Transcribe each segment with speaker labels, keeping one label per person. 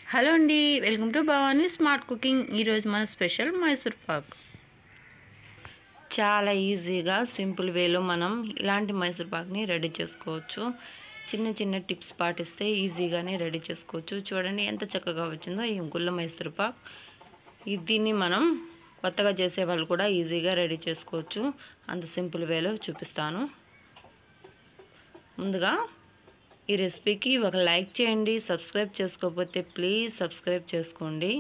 Speaker 1: hello అండి welcome to Bhavani smart cooking ఈరోజు మన స్పెషల్ మైసూర్ పాక్ చాలా ఈజీగా సింపుల్ వేలో మనం ఇలాంటి మైసూర్ పాక్ని రెడీ చేసుకోవచ్చు చిన్న చిన్న టిప్స్ పాటిస్తే ఈజీగానే రెడీ చేసుకోవచ్చు చూడండి ఎంత చక్కగా వచ్చిందో ఈ గుల్ల మైసూర్ పాక్ ఈ- దీన్ని మనం కొత్తగా చేసే వాళ్ళు కూడా ఈజీగా రెడీ చేసుకోవచ్చు అంత సింపుల్ వేలో చూపిస్తాను ముందుగా ఈ రెసిపీకి ఒక లైక్ చేయండి సబ్స్క్రైబ్ చేసుకోకపోతే ప్లీజ్ సబ్స్క్రైబ్ చేసుకోండి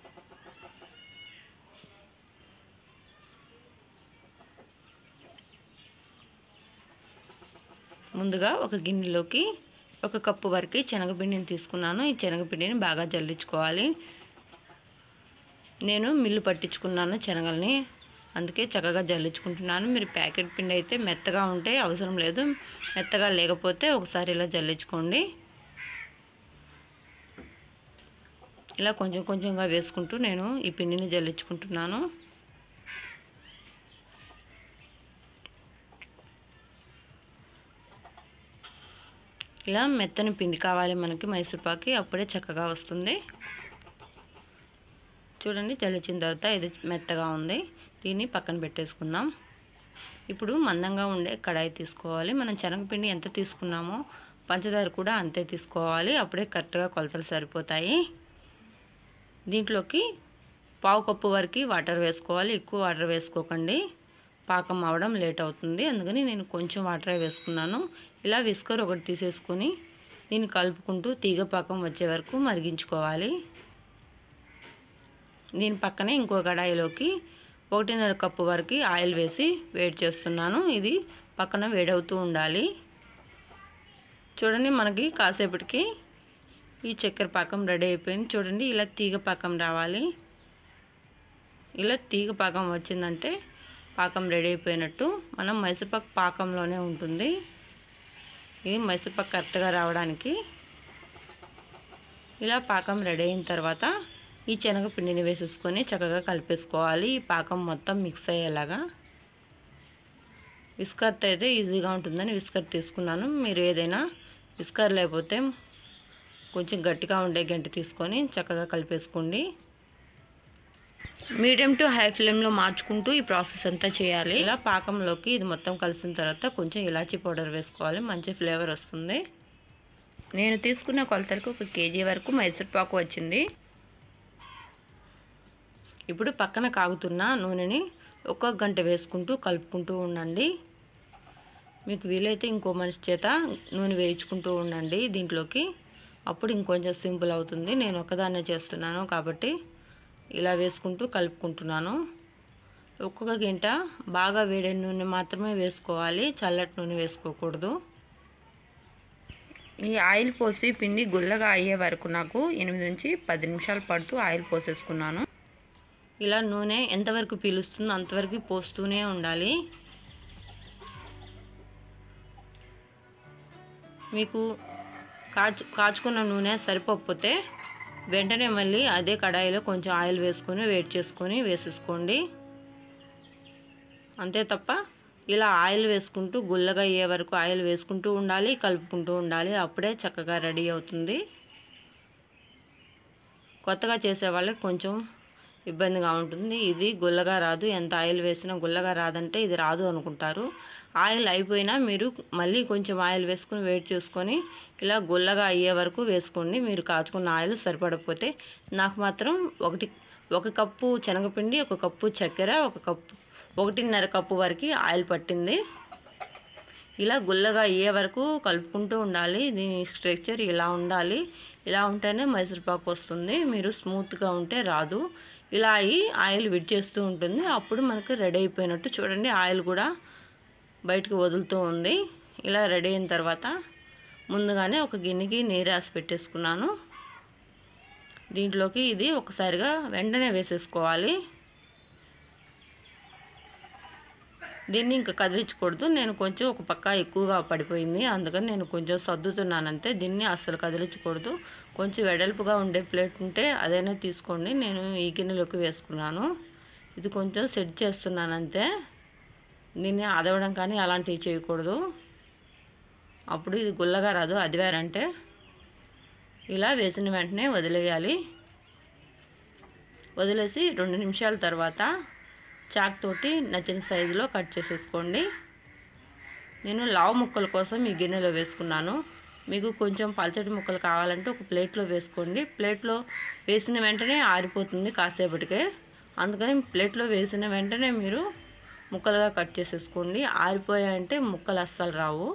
Speaker 1: ముందుగా ఒక గిన్నెలోకి ఒక కప్పు వరకు శనగపిండిని తీసుకున్నాను ఈ శనగపిండిని బాగా జల్లించుకోవాలి నేను మిల్లు పట్టించుకున్నాను శనగల్ని అందుకే చక్కగా జల్లించుకుంటున్నాను మీరు ప్యాకెట్ పిండి అయితే మెత్తగా ఉంటే అవసరం లేదు మెత్తగా లేకపోతే ఒకసారి ఇలా జల్లించుకోండి ఇలా కొంచెం కొంచెంగా వేసుకుంటూ నేను ఈ పిండిని జల్లించుకుంటున్నాను ఇలా మెత్తని పిండి కావాలి మనకి మైసూర్పాకి అప్పుడే చక్కగా వస్తుంది చూడండి చల్లించిన తర్వాత ఇది మెత్తగా ఉంది దీన్ని పక్కన పెట్టేసుకుందాం ఇప్పుడు మందంగా ఉండే కడాయి తీసుకోవాలి మనం శనగపిండి ఎంత తీసుకున్నామో పంచదార కూడా అంతే తీసుకోవాలి అప్పుడే కరెక్ట్గా కొలతలు సరిపోతాయి దీంట్లోకి పావు కప్పు వరకు వాటర్ వేసుకోవాలి ఎక్కువ వాటర్ వేసుకోకండి పాకం అవడం లేట్ అవుతుంది అందుకని నేను కొంచెం వాటరే వేసుకున్నాను ఇలా విస్కర్ ఒకటి తీసేసుకొని దీన్ని కలుపుకుంటూ తీగ పాకం వచ్చే వరకు మరిగించుకోవాలి దీని పక్కనే ఇంకో కడాయిలోకి ఒకటిన్నర కప్పు వరకు ఆయిల్ వేసి వేడి చేస్తున్నాను ఇది పక్కన వేడవుతూ ఉండాలి చూడండి మనకి కాసేపటికి ఈ చక్కెర పాకం రెడీ అయిపోయింది చూడండి ఇలా తీగ పాకం రావాలి ఇలా తీగ పాకం వచ్చిందంటే పాకం రెడీ అయిపోయినట్టు మనం మైసూర్పాక్ పాకంలోనే ఉంటుంది ఇది మైసూర్పాక్ కరెక్ట్గా రావడానికి ఇలా పాకం రెడీ అయిన తర్వాత ఈ శనగపిండిని వేసేసుకొని చక్కగా కలిపేసుకోవాలి ఈ పాకం మొత్తం మిక్స్ అయ్యేలాగా విస్కర్తో అయితే ఈజీగా ఉంటుందని విస్కర్ తీసుకున్నాను మీరు ఏదైనా విస్కర్ లేకపోతే కొంచెం గట్టిగా ఉండే గంట తీసుకొని చక్కగా కలిపేసుకోండి మీడియం టు హై ఫ్లేమ్లో మార్చుకుంటూ ఈ ప్రాసెస్ అంతా చేయాలి ఇలా పాకంలోకి ఇది మొత్తం కలిసిన తర్వాత కొంచెం ఇలాచీ పౌడర్ వేసుకోవాలి మంచి ఫ్లేవర్ వస్తుంది నేను తీసుకున్న కొలతలకు ఒక కేజీ వరకు మైసూర్ పాకు వచ్చింది ఇప్పుడు పక్కన కాగుతున్న నూనెని ఒక్కొక్క గంట వేసుకుంటూ కలుపుకుంటూ ఉండండి మీకు వీలైతే ఇంకో మనిషి చేత నూనె వేయించుకుంటూ ఉండండి దీంట్లోకి అప్పుడు ఇంకొంచెం సింపుల్ అవుతుంది నేను ఒకదాన్నే చేస్తున్నాను కాబట్టి ఇలా వేసుకుంటూ కలుపుకుంటున్నాను ఒక్కొక్క గంట బాగా వేడి నూనె మాత్రమే వేసుకోవాలి చల్లటి నూనె వేసుకోకూడదు ఈ ఆయిల్ పోసి పిండి గుల్లగా అయ్యే వరకు నాకు ఎనిమిది నుంచి పది నిమిషాలు పడుతూ ఆయిల్ పోసేసుకున్నాను ఇలా నూనె ఎంతవరకు పీలుస్తుందో అంతవరకు పోస్తూనే ఉండాలి మీకు కాచు కాచుకున్న నూనె సరిపోకపోతే వెంటనే మళ్ళీ అదే కడాయిలో కొంచెం ఆయిల్ వేసుకొని వేడి చేసుకొని వేసేసుకోండి అంతే తప్ప ఇలా ఆయిల్ వేసుకుంటూ గుల్లగా అయ్యే వరకు ఆయిల్ వేసుకుంటూ ఉండాలి కలుపుకుంటూ ఉండాలి అప్పుడే చక్కగా రెడీ అవుతుంది కొత్తగా చేసే వాళ్ళకి కొంచెం ఇబ్బందిగా ఉంటుంది ఇది గుల్లగా రాదు ఎంత ఆయిల్ వేసినా గుల్లగా రాదంటే ఇది రాదు అనుకుంటారు ఆయిల్ అయిపోయినా మీరు మళ్ళీ కొంచెం ఆయిల్ వేసుకొని వేడి చేసుకొని ఇలా గుల్లగా అయ్యే వరకు వేసుకోండి మీరు కాచుకున్న ఆయిల్ సరిపడకపోతే నాకు మాత్రం ఒకటి ఒక కప్పు శనగపిండి ఒక కప్పు చక్కెర ఒక కప్పు ఒకటిన్నర కప్పు వరకు ఆయిల్ పట్టింది ఇలా గుల్లగా అయ్యే వరకు కలుపుకుంటూ ఉండాలి దీని స్ట్రక్చర్ ఇలా ఉండాలి ఇలా ఉంటేనే మైసూర్పాకు వస్తుంది మీరు స్మూత్గా ఉంటే రాదు ఇలా అయ్యి ఆయిల్ విడిచేస్తూ ఉంటుంది అప్పుడు మనకు రెడీ అయిపోయినట్టు చూడండి ఆయిల్ కూడా బయటకు వదులుతూ ఉంది ఇలా రెడీ అయిన తర్వాత ముందుగానే ఒక గిన్నెకి నీరు రాసి పెట్టేసుకున్నాను దీంట్లోకి ఇది ఒకసారిగా వెంటనే వేసేసుకోవాలి దీన్ని ఇంకా కదిలించకూడదు నేను కొంచెం ఒక పక్క ఎక్కువగా పడిపోయింది అందుకని నేను కొంచెం సర్దుతున్నానంతే దీన్ని అస్సలు కదిలించకూడదు కొంచెం వెడల్పుగా ఉండే ప్లేట్ ఉంటే అదైనా తీసుకోండి నేను ఈ గిన్నెలోకి వేసుకున్నాను ఇది కొంచెం సెట్ చేస్తున్నాను అంతే దీన్ని అదవడం కానీ అలాంటివి చేయకూడదు అప్పుడు ఇది గుల్లగా రాదు అదివారంటే ఇలా వేసిన వెంటనే వదిలేయాలి వదిలేసి రెండు నిమిషాల తర్వాత చాక్ తోటి నచ్చిన సైజులో కట్ చేసేసుకోండి నేను లావు ముక్కల కోసం ఈ గిన్నెలో వేసుకున్నాను మీకు కొంచెం పల్చటి ముక్కలు కావాలంటే ఒక ప్లేట్లో వేసుకోండి ప్లేట్లో వేసిన వెంటనే ఆరిపోతుంది కాసేపటికే అందుకని ప్లేట్లో వేసిన వెంటనే మీరు ముక్కలుగా కట్ చేసేసుకోండి ఆరిపోయాయంటే ముక్కలు అస్సలు రావు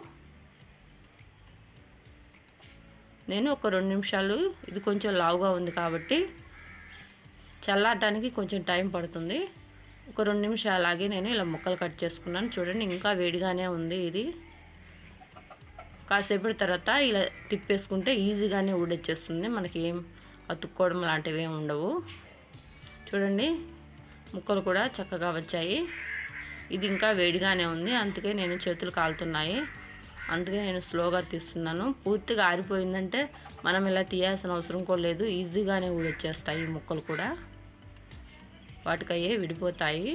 Speaker 1: నేను ఒక రెండు నిమిషాలు ఇది కొంచెం లావుగా ఉంది కాబట్టి చల్లారటానికి కొంచెం టైం పడుతుంది ఒక రెండు నిమిషాలు అలాగే నేను ఇలా ముక్కలు కట్ చేసుకున్నాను చూడండి ఇంకా వేడిగానే ఉంది ఇది కాసేపటి తర్వాత ఇలా తిప్పేసుకుంటే ఈజీగానే ఊడొచ్చేస్తుంది మనకి ఏం అతుక్కోవడం లాంటివి ఏమి ఉండవు చూడండి ముక్కలు కూడా చక్కగా వచ్చాయి ఇది ఇంకా వేడిగానే ఉంది అందుకే నేను చేతులు కాలుతున్నాయి అందుకే నేను స్లోగా తీస్తున్నాను పూర్తిగా ఆరిపోయిందంటే మనం ఇలా తీయాల్సిన అవసరం కూడా లేదు ఈజీగానే ఊడొచ్చేస్తాయి ఈ ముక్కలు కూడా వాటికయ్యే విడిపోతాయి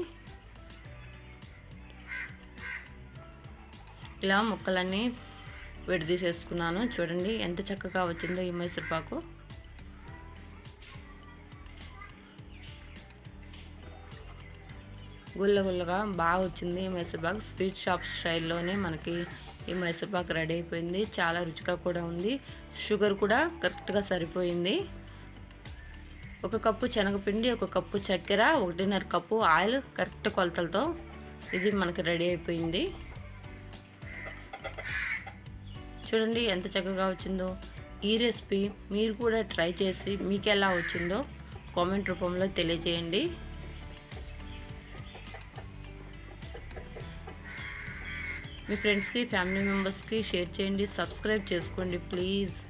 Speaker 1: ఇలా ముక్కలన్నీ విడదీసేసుకున్నాను చూడండి ఎంత చక్కగా వచ్చిందో ఈ మైసూర్పాకు గుల్ల గుల్లగా బాగా వచ్చింది ఈ మైసూర్పాకు స్వీట్ షాప్ స్టైల్లోనే మనకి ఈ మైసూర్పాకు రెడీ అయిపోయింది చాలా రుచిగా కూడా ఉంది షుగర్ కూడా కరెక్ట్గా సరిపోయింది ఒక కప్పు శనగపిండి ఒక కప్పు చక్కెర ఒకటిన్నర కప్పు ఆయిల్ కరెక్ట్ కొలతలతో ఇది మనకి రెడీ అయిపోయింది చూడండి ఎంత చక్కగా వచ్చిందో ఈ రెసిపీ మీరు కూడా ట్రై చేసి మీకు ఎలా వచ్చిందో కామెంట్ రూపంలో తెలియజేయండి మీ ఫ్రెండ్స్కి ఫ్యామిలీ మెంబర్స్కి షేర్ చేయండి సబ్స్క్రైబ్ చేసుకోండి ప్లీజ్